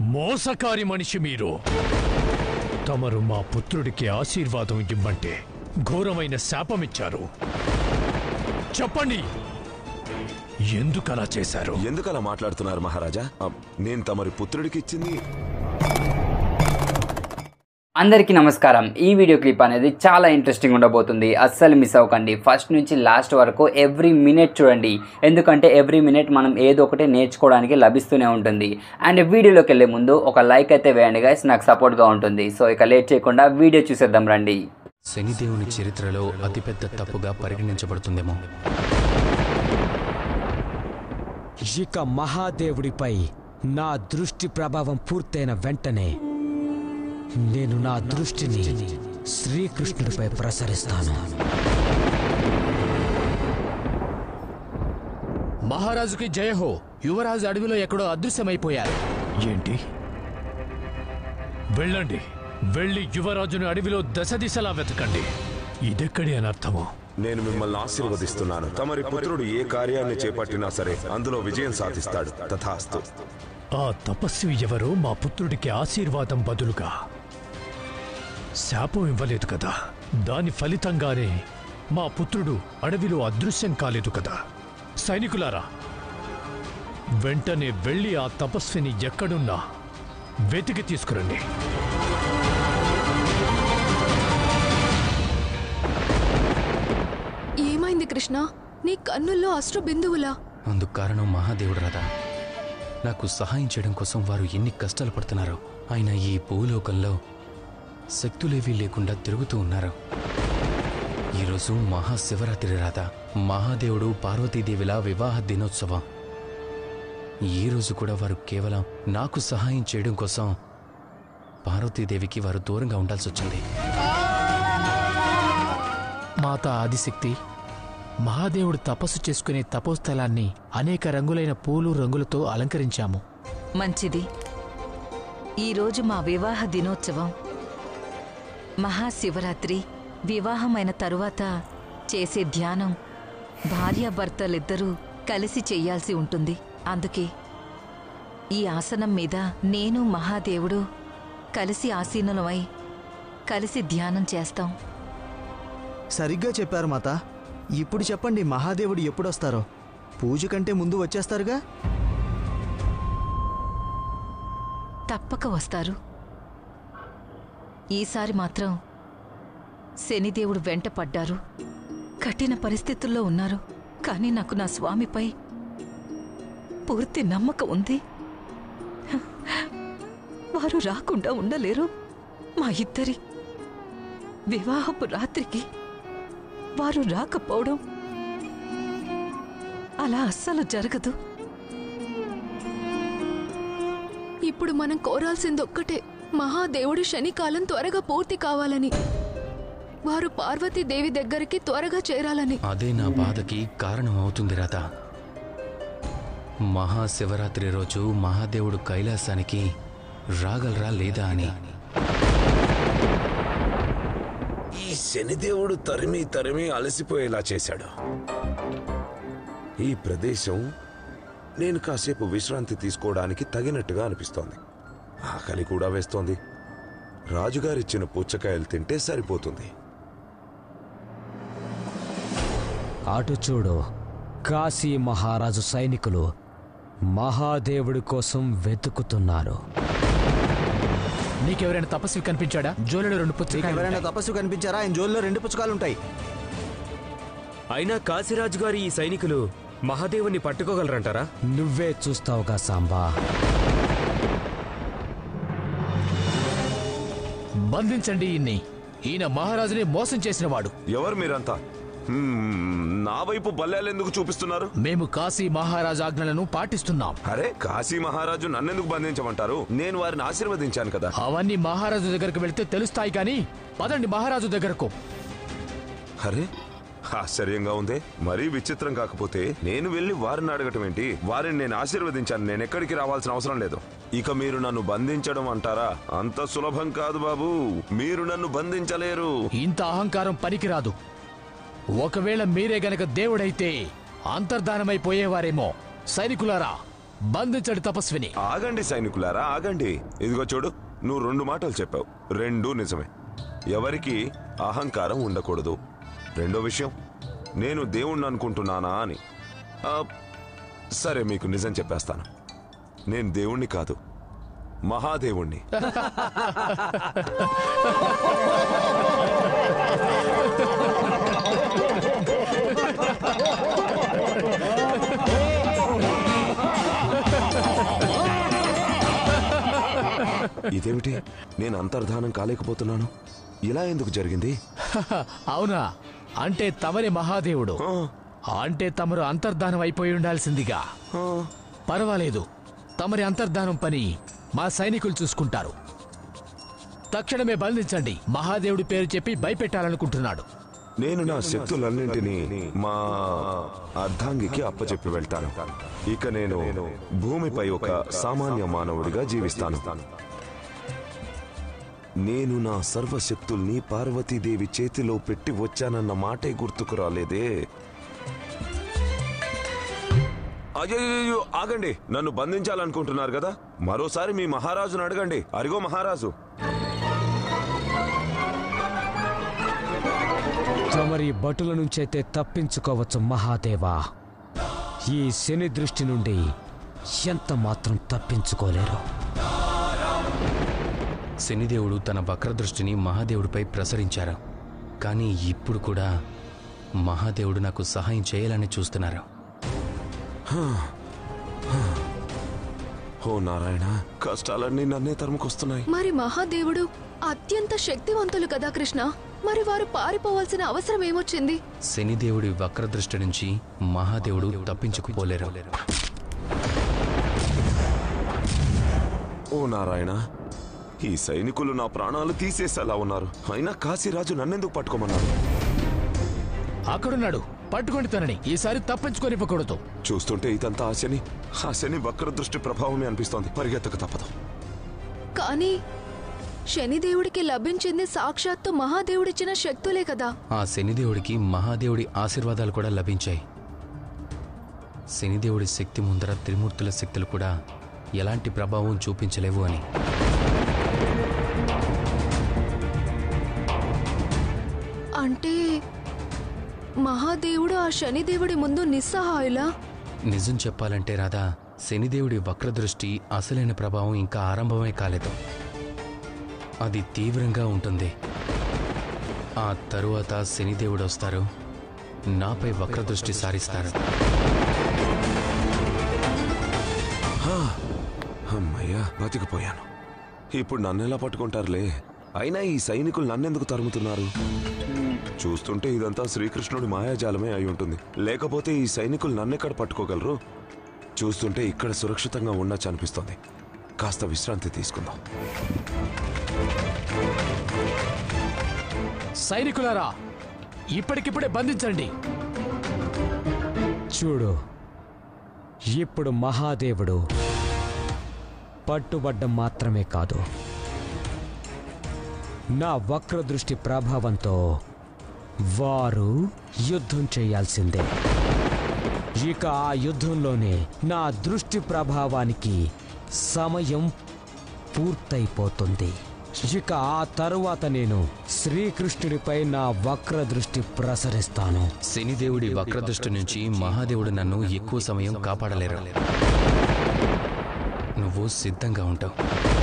మోసకారి మనిషి మీరు తమరు మా పుత్రుడికి ఆశీర్వాదం ఇవ్వంటే ఘోరమైన శాపమిచ్చారు చెప్పండి ఎందుకలా చేశారు ఎందుకు అలా మాట్లాడుతున్నారు మహారాజా ఆ, నేను తమరి పుత్రుడికి ఇచ్చింది అందరికీ నమస్కారం ఈ వీడియో క్లిప్ అనేది చాలా ఇంట్రెస్టింగ్ ఉండబోతుంది అస్సలు మిస్ అవ్వకండి ఫస్ట్ నుంచి లాస్ట్ వరకు ఎవ్రీ మినిట్ చూడండి ఎందుకంటే ఎవ్రీ మినిట్ మనం ఏదో ఒకటి నేర్చుకోవడానికి లభిస్తూనే ఉంటుంది అండ్ వీడియోలోకి వెళ్ళే ముందు ఒక లైక్ అయితే వేయండి గైస్ నాకు సపోర్ట్గా ఉంటుంది సో ఇక లేట్ చేయకుండా వీడియో చూసేద్దాం రండి శనిదేవుని చరిత్రలో అతిపెద్ద తప్పుగా పరిగణించబడుతుందేమో ఇక మహాదేవుడిపై నా దృష్టి ప్రభావం పూర్తయిన వెంటనే నేను నా దృష్టిని శ్రీకృష్ణుడిపై ప్రసరిస్తాను మహారాజుకి జయహో యువరాజు అడవిలో ఎక్కడో అదృశ్యమైపోయారు ఏంటి వెళ్ళండి వెళ్ళి యువరాజుని అడవిలో దశ దిశలా వెతకండి ఇదెక్కడి అనర్థము నేను మిమ్మల్ని ఆశీర్వదిస్తున్నాను తమరి పుత్రుడు ఏ కార్యాన్ని చేపట్టినా సరే అందులో విజయం సాధిస్తాడు తథాస్తు ఆ తపస్వి ఎవరో మా పుత్రుడికి ఆశీర్వాదం బదులుగా శాపం ఇవ్వలేదు కదా దాని ఫలితంగానే మా పుత్రుడు అడవిలో అదృశ్యం కాలేదు కదా సైనికులారా వెంటనే వెళ్ళి ఆ తపస్విని ఎక్కడున్నా వెతికి తీసుకురండి ఏమైంది కృష్ణ నీ కన్నుల్లో అశ్రు బిందువులా అందుకు కారణం మహాదేవుడు రాదా నాకు సహాయం చేయడం కోసం వారు ఎన్ని కష్టాలు పడుతున్నారో ఆయన ఈ భూలోకంలో శక్తులేవీ లేకుండా తిరుగుతూ ఉన్నారు ఈరోజు మహాశివరాత్రి రాదా మహాదేవుడు పార్వతీదేవిలా వివాహ దినోత్సవం ఈ రోజు కూడా వారు కేవలం నాకు సహాయం చేయడం కోసం పార్వతీదేవికి వారు దూరంగా ఉండాల్సి వచ్చింది మాత ఆదిశక్తి మహాదేవుడు తపస్సు చేసుకునే తపోస్థలాన్ని అనేక రంగులైన పూలు రంగులతో అలంకరించాము మంచిది ఈరోజు మా వివాహ దినోత్సవం మహాశివరాత్రి వివాహమైన తరువాత చేసే ధ్యానం భార్యాభర్తలిద్దరూ కలిసి చెయ్యాల్సి ఉంటుంది అందుకే ఈ ఆసనం మీద నేను మహాదేవుడు కలిసి ఆసీనులమై కలిసి ధ్యానం చేస్తాం సరిగ్గా చెప్పారు మాత ఇప్పుడు చెప్పండి మహాదేవుడు ఎప్పుడొస్తారో పూజ కంటే ముందు వచ్చేస్తారుగా తప్పక వస్తారు ఈసారి మాత్రం శనిదేవుడు వెంట పడ్డారు కఠిన పరిస్థితుల్లో ఉన్నారు కానీ నాకు నా స్వామిపై పూర్తి నమ్మకం ఉంది వారు రాకుండా ఉండలేరు మా ఇద్దరి వివాహపు రాత్రికి వారు రాకపోవడం అలా అస్సలు జరగదు ఇప్పుడు మనం కోరాల్సింది ఒక్కటే మహాదేవుడి శనికాలం త్వరగా పూర్తి కావాలని వారు పార్వతీదేవి దగ్గరికి త్వరగా చేరాలని అదే నా బాధకి కారణం అవుతుంది రాధ మహాశివరాత్రి రోజు మహాదేవుడు కైలాసానికి రాగలరా లేదా అని ఈ శనిదేవుడు తరిమి తరిమి అలసిపోయేలా చేశాడు ఈ ప్రదేశం నేను కాసేపు విశ్రాంతి తీసుకోవడానికి తగినట్టుగా అనిపిస్తోంది ఆకలి కూడా వేస్తోంది రాజుగారిచ్చిన పుచ్చకాయలు తింటే సరిపోతుంది అటు చూడు కాశీ మహారాజు సైనికులు మహాదేవుడి కోసం వెతుకుతున్నారు నీకెవరైనా తపస్వి కనిపించాడా జోలలో రెండు మీకు పుస్తకాలు ఎవరైనా తపస్సు కనిపించారా ఆయన జోల్లో రెండు పుచ్చకాలు ఉంటాయి అయినా కాశీరాజు గారి ఈ సైనికులు మహాదేవుని పట్టుకోగలరంటారా నువ్వే చూస్తావుగా సాంబా బంధించండి ఈయన్ని ఈయన మహారాజుని మోసం చేసినవాడు ఎవరు మీరంతా హ్మ్, నా వైపు బల్లేలెందుకు చూపిస్తున్నారు మేము కాశీ మహారాజు ఆజ్ఞలను పాటిస్తున్నాం అరే కాశీ మహారాజు నన్నెందుకు బంధించమంటారు నేను వారిని ఆశీర్వదించాను కదా అవన్నీ మహారాజు దగ్గరకు వెళ్తే తెలుస్తాయి కానీ పదండి మహారాజు దగ్గరకు అరే ఆశ్చర్యంగా ఉందే మరీ విచిత్రం కాకపోతే నేను వెళ్ళి వారిని అడగటం ఏంటి వారిని నేను ఆశీర్వదించాను నేను ఎక్కడికి రావాల్సిన అవసరం లేదు ఇక మీరు నన్ను బంధించడం అంటారా అంత సులభం కాదు బాబు మీరు నన్ను బంధించలేరు ఇంత అహంకారం పనికిరాదు ఒకవేళ మీరే గనక దేవుడైతే అంతర్ధానమైపోయేవారేమో సైనికులారా బంధించండి తపస్విని ఆగండి సైనికులారా ఆగండి ఇదిగో చూడు నువ్వు రెండు మాటలు చెప్పావు రెండూ నిజమే ఎవరికి అహంకారం ఉండకూడదు రెండో విషయం నేను దేవుణ్ణి అనుకుంటున్నానా అని ఆ, సరే మీకు నిజం చెప్పేస్తాను నేను దేవుణ్ణి కాదు మహాదేవుణ్ణి ఇదేమిటి నేను అంతర్ధానం కాలేకపోతున్నాను ఇలా ఎందుకు జరిగింది అవునా అంటే తమరి మహాదేవుడు ఆ, అంటే తమరు అంతర్ధానం అయిపోయి ఉండాల్సిందిగా ఆ, పర్వాలేదు తమరి అంతర్ధానం పని మా సైనికులు చూసుకుంటారు తక్షణమే బంధించండి మహాదేవుడి పేరు చెప్పి భయపెట్టాలనుకుంటున్నాడు నేను నా శక్తులన్నింటినీ మా అర్ధాంగికి అప్పచెప్పి వెళ్తాను ఇక నేను భూమిపై ఒక సామాన్య మానవుడిగా జీవిస్తాను నేను నా సర్వశక్తుల్ని పార్వతీదేవి చేతిలో పెట్టి వచ్చానన్న మాటే గుర్తుకు రాలేదే అయ్యో ఆగండి నన్ను బంధించాలనుకుంటున్నారు కదా మరోసారి మీ మహారాజును అడగండి అరిగో మహారాజు తమరి భటుల నుంచైతే తప్పించుకోవచ్చు మహాదేవా ఈ శని దృష్టి నుండి ఎంత మాత్రం తప్పించుకోలేరు శనిదేవుడు తన వక్రదృష్టిని మహాదేవుడిపై ప్రసరించారు కానీ ఇప్పుడు కూడా మహాదేవుడు నాకు సహాయం చేయాలని చూస్తున్నారు ఓ నారాయణ కష్టాలన్నీ నన్నే తరుముకొస్తున్నాయి మరి మహాదేవుడు అత్యంత శక్తివంతులు కదా కృష్ణ మరి వారు పారిపోవాల్సిన అవసరం ఏమొచ్చింది శనిదేవుడి వక్రదృష్టి నుంచి మహాదేవుడు తప్పించుకుపోలేరు ఓ నారాయణ ఈ సైనికులు నా ప్రాణాలు తీసేసేలా ఉన్నారు అయినా కాశీరాజు నన్నెందుకు పట్టుకోమన్నారు అక్కడున్నాడు పట్టుకోండి తనని ఈసారి తప్పించుకోనివ్వకూడదు చూస్తుంటే ఇదంతా ఆ శని ఆ శని వక్ర దృష్టి ప్రభావమే అనిపిస్తోంది పరిగెత్తక తప్పదు కానీ శనిదేవుడికి లభించింది సాక్షాత్తు మహాదేవుడిచ్చిన శక్తులే కదా ఆ శనిదేవుడికి మహాదేవుడి ఆశీర్వాదాలు కూడా లభించాయి శనిదేవుడి శక్తి ముందర త్రిమూర్తుల శక్తులు కూడా ఎలాంటి ప్రభావం చూపించలేవు అని అంటే మహాదేవుడు ఆ శనిదేవుడి ముందు నిస్సహాయులా నిజం చెప్పాలంటే రాధా శనిదేవుడి వక్రదృష్టి అసలైన ప్రభావం ఇంకా ఆరంభమే కాలేదు అది తీవ్రంగా ఉంటుంది ఆ తరువాత శనిదేవుడు వస్తారు నాపై వక్రదృష్టి సారిస్తారు అమ్మయ్యా బతికిపోయాను ఇప్పుడు నన్నెలా పట్టుకుంటారులే అయినా ఈ సైనికులు నన్నెందుకు తరుముతున్నారు చూస్తుంటే ఇదంతా శ్రీకృష్ణుడి మాయాజాలమే అయి ఉంటుంది లేకపోతే ఈ సైనికులు నన్నెక్కడ పట్టుకోగలరు చూస్తుంటే ఇక్కడ సురక్షితంగా ఉండొచ్చు అనిపిస్తోంది కాస్త విశ్రాంతి తీసుకుందాం సైనికులారా ఇప్పటికిప్పుడే బంధించండి చూడు ఇప్పుడు మహాదేవుడు పట్టుబడ్డం మాత్రమే కాదు నా వక్రదృష్టి ప్రభావంతో వారు యుద్ధం చేయాల్సిందే ఇక ఆ యుద్ధంలోనే నా దృష్టి ప్రభావానికి సమయం పూర్తయిపోతుంది ఇక ఆ తరువాత నేను శ్రీకృష్ణుడిపై నా వక్రదృష్టి ప్రసరిస్తాను శనిదేవుడి వక్రదృష్టి నుంచి మహాదేవుడు నన్ను ఎక్కువ సమయం కాపాడలేరు నువ్వు సిద్ధంగా ఉంటావు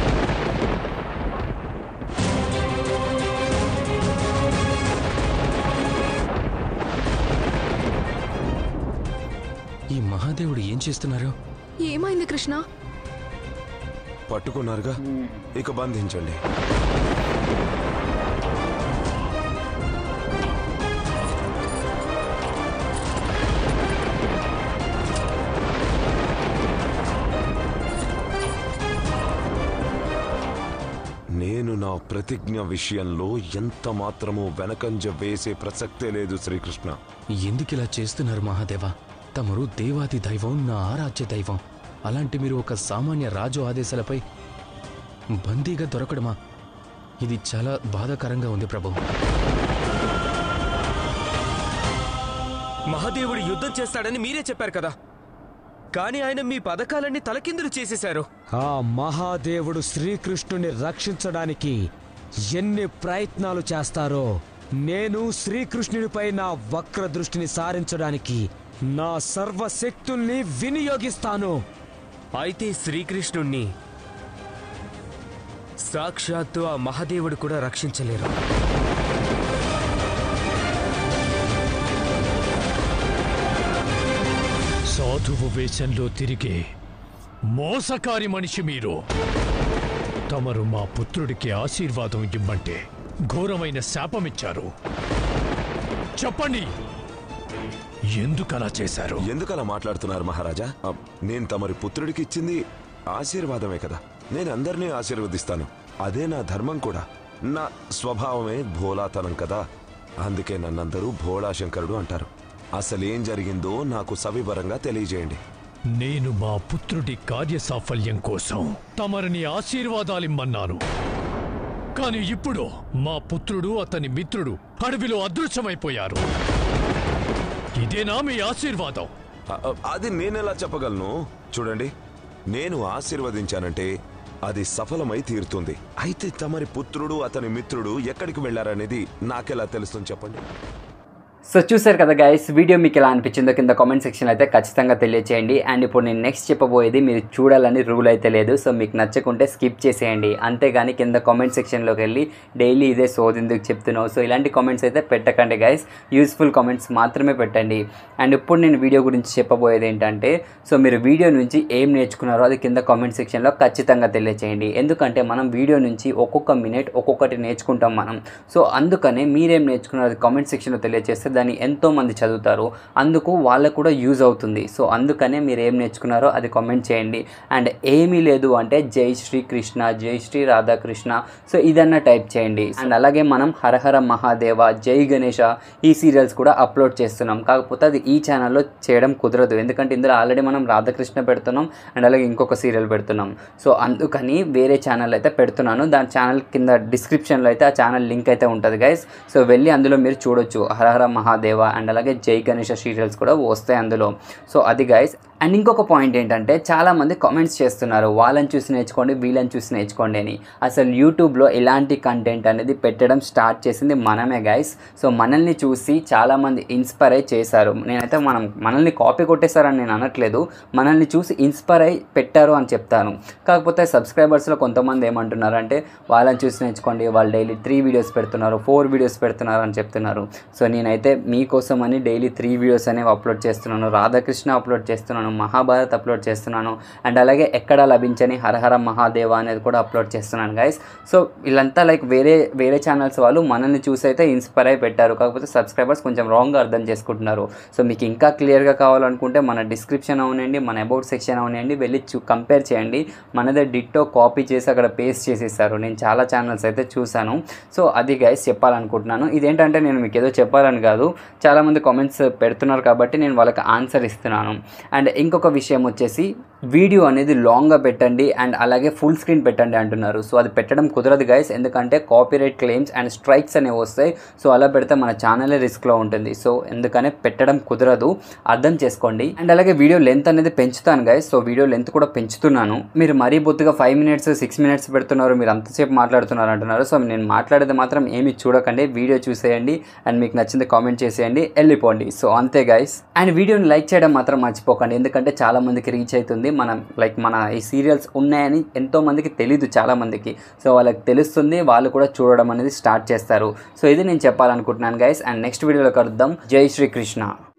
ఈ మహాదేవుడు ఏం చేస్తున్నారు ఏమైంది కృష్ణ పట్టుకున్నారుగా ఇక బంధించండి నేను నా ప్రతిజ్ఞ విషయంలో ఎంత మాత్రమూ వెనకంజ వేసే ప్రసక్తే లేదు శ్రీకృష్ణ ఎందుకిలా చేస్తున్నారు మహాదేవ తమరు దేవాది దైవం నా ఆరాధ్య దైవం అలాంటి మీరు ఒక సామాన్య రాజు ఆదేశాలపై బందీగా దొరకడమా ఇది చాలా బాధాకరంగా ఉంది ప్రభు మహాదేవుడు యుద్ధం చేస్తాడని మీరే చెప్పారు కదా కానీ ఆయన మీ పథకాలన్నీ తలకిందులు చేసేశారు ఆ మహాదేవుడు శ్రీకృష్ణుని రక్షించడానికి ఎన్ని ప్రయత్నాలు చేస్తారో నేను శ్రీకృష్ణునిపై నా వక్ర దృష్టిని సారించడానికి నా సర్వశక్తుల్ని వినియోగిస్తాను అయితే శ్రీకృష్ణుణ్ణి సాక్షాత్తు ఆ మహాదేవుడు కూడా రక్షించలేరు సాధువు వేషంలో తిరిగే మోసకారి మనిషి మీరు తమరు మా పుత్రుడికి ఆశీర్వాదం ఇమ్మంటే ఘోరమైన శాపమిచ్చారు చెప్పండి ఎందుకలా చేశారు ఎందుకలా మాట్లాడుతున్నారు మహారాజా అ, నేను తమరి పుత్రుడికి ఇచ్చింది ఆశీర్వాదమే కదా నేను అందరినీ ఆశీర్వదిస్తాను అదే నా ధర్మం కూడా నా స్వభావమే భోలాతనం కదా అందుకే నన్నందరూ భోళాశంకరుడు అంటారు అసలేం జరిగిందో నాకు సవివరంగా తెలియజేయండి నేను మా పుత్రుడి కార్యసాఫల్యం కోసం తమరిని ఆశీర్వాదాలిమ్మన్నాను కానీ ఇప్పుడు మా పుత్రుడు అతని మిత్రుడు అడవిలో అదృశ్యమైపోయారు ఇదేనా మీ ఆశీర్వాదం అ- అ- అది నేనెలా చెప్పగలను చూడండి నేను ఆశీర్వదించానంటే అది సఫలమై తీరుతుంది అయితే తమరి పుత్రుడు అతని మిత్రుడు ఎక్కడికి వెళ్లారనేది నాకెలా తెలుస్తుంది చెప్పండి సో చూసారు కదా గైస్ వీడియో మీకు ఎలా అనిపించిందో కింద కామెంట్ సెక్షన్లో అయితే ఖచ్చితంగా తెలియచేయండి అండ్ ఇప్పుడు నేను నెక్స్ట్ చెప్పబోయేది మీరు చూడాలని రూల్ అయితే లేదు సో మీకు నచ్చకుంటే స్కిప్ చేసేయండి అంతేగాని కింద కామెంట్ సెక్షన్లోకి వెళ్ళి డైలీ ఇదే సోది ఎందుకు చెప్తున్నావు సో ఇలాంటి కామెంట్స్ అయితే పెట్టకండి గైస్ యూస్ఫుల్ కామెంట్స్ మాత్రమే పెట్టండి అండ్ ఇప్పుడు నేను వీడియో గురించి చెప్పబోయేది ఏంటంటే సో మీరు వీడియో నుంచి ఏం నేర్చుకున్నారో అది కింద కామెంట్ సెక్షన్లో ఖచ్చితంగా తెలియచేయండి ఎందుకంటే మనం వీడియో నుంచి ఒక్కొక్క మినిట్ ఒక్కొక్కటి నేర్చుకుంటాం మనం సో అందుకనే మీరేం నేర్చుకున్నారో అది కామెంట్ సెక్షన్లో తెలియజేస్తే దాన్ని ఎంతో మంది చదువుతారు అందుకు వాళ్ళకు కూడా యూజ్ అవుతుంది సో అందుకనే మీరు ఏం నేర్చుకున్నారో అది కామెంట్ చేయండి అండ్ ఏమీ లేదు అంటే జై శ్రీ కృష్ణ జై శ్రీ రాధాకృష్ణ సో ఇదన్నా టైప్ చేయండి అండ్ అలాగే మనం హరహర మహాదేవ జై గణేష ఈ సీరియల్స్ కూడా అప్లోడ్ చేస్తున్నాం కాకపోతే అది ఈ ఛానల్లో చేయడం కుదరదు ఎందుకంటే ఇందులో ఆల్రెడీ మనం రాధాకృష్ణ పెడుతున్నాం అండ్ అలాగే ఇంకొక సీరియల్ పెడుతున్నాం సో అందుకని వేరే ఛానల్ అయితే పెడుతున్నాను దాని ఛానల్ కింద డిస్క్రిప్షన్లో అయితే ఆ ఛానల్ లింక్ అయితే ఉంటుంది గైస్ సో వెళ్ళి అందులో మీరు చూడొచ్చు హరహర మహాదేవ అండ్ అలాగే జై గణేష సీరియల్స్ కూడా వస్తాయి అందులో సో అది గైస్ అండ్ ఇంకొక పాయింట్ ఏంటంటే చాలామంది కామెంట్స్ చేస్తున్నారు వాళ్ళని చూసి నేర్చుకోండి వీళ్ళని చూసి నేర్చుకోండి అని అసలు యూట్యూబ్లో ఇలాంటి కంటెంట్ అనేది పెట్టడం స్టార్ట్ చేసింది మనమే గైస్ సో మనల్ని చూసి చాలామంది ఇన్స్పైర్ అయి చేశారు నేనైతే మనం మనల్ని కాపీ కొట్టేశారని నేను అనట్లేదు మనల్ని చూసి ఇన్స్పైర్ అయి పెట్టారు అని చెప్తాను కాకపోతే సబ్స్క్రైబర్స్లో కొంతమంది ఏమంటున్నారంటే వాళ్ళని చూసి నేర్చుకోండి వాళ్ళు డైలీ త్రీ వీడియోస్ పెడుతున్నారు ఫోర్ వీడియోస్ పెడుతున్నారు అని చెప్తున్నారు సో నేనైతే మీకోసం అని డైలీ త్రీ వీడియోస్ అనేవి అప్లోడ్ చేస్తున్నాను రాధాకృష్ణ అప్లోడ్ చేస్తున్నాను మహాభారత్ అప్లోడ్ చేస్తున్నాను అండ్ అలాగే ఎక్కడ లభించని హరహర మహాదేవ అనేది కూడా అప్లోడ్ చేస్తున్నాను గైస్ సో వీళ్ళంతా లైక్ వేరే వేరే ఛానల్స్ వాళ్ళు మనల్ని చూసి అయితే ఇన్స్పైర్ అయి పెట్టారు కాకపోతే సబ్స్క్రైబర్స్ కొంచెం రాంగ్గా అర్థం చేసుకుంటున్నారు సో మీకు ఇంకా క్లియర్గా కావాలనుకుంటే మన డిస్క్రిప్షన్ అవనండి మన అబౌట్ సెక్షన్ అవనండి వెళ్ళి చూ కంపేర్ చేయండి మనదే డిట్టో కాపీ చేసి అక్కడ పేస్ట్ చేసేసారు నేను చాలా ఛానల్స్ అయితే చూశాను సో అది గైస్ చెప్పాలనుకుంటున్నాను ఇదేంటంటే నేను మీకు ఏదో చెప్పాలని కాదు చాలామంది కామెంట్స్ పెడుతున్నారు కాబట్టి నేను వాళ్ళకి ఆన్సర్ ఇస్తున్నాను అండ్ ఇంకొక విషయం వచ్చేసి వీడియో అనేది లాంగ్గా పెట్టండి అండ్ అలాగే ఫుల్ స్క్రీన్ పెట్టండి అంటున్నారు సో అది పెట్టడం కుదరదు గైస్ ఎందుకంటే కాపీరైట్ క్లెయిమ్స్ అండ్ స్ట్రైక్స్ అనేవి వస్తాయి సో అలా పెడితే మన ఛానలే రిస్క్లో ఉంటుంది సో ఎందుకనే పెట్టడం కుదరదు అర్థం చేసుకోండి అండ్ అలాగే వీడియో లెంత్ అనేది పెంచుతాను గైస్ సో వీడియో లెంత్ కూడా పెంచుతున్నాను మీరు మరీ బొత్తుగా ఫైవ్ మినిట్స్ సిక్స్ మినిట్స్ పెడుతున్నారు మీరు అంతసేపు మాట్లాడుతున్నారు అంటున్నారు సో నేను మాట్లాడేది మాత్రం ఏమి చూడకండి వీడియో చూసేయండి అండ్ మీకు నచ్చింది కామెంట్ చేసేయండి వెళ్ళిపోండి సో అంతే గైస్ అండ్ వీడియోని లైక్ చేయడం మాత్రం మర్చిపోకండి ఎందుకంటే చాలా మందికి రీచ్ అవుతుంది మనం లైక్ మన ఈ సీరియల్స్ ఉన్నాయని ఎంతో మందికి తెలీదు చాలా మందికి సో వాళ్ళకి తెలుస్తుంది వాళ్ళు కూడా చూడడం అనేది స్టార్ట్ చేస్తారు సో ఇది నేను చెప్పాలనుకుంటున్నాను గైస్ అండ్ నెక్స్ట్ వీడియోలో కలుద్దాం జై శ్రీకృష్ణ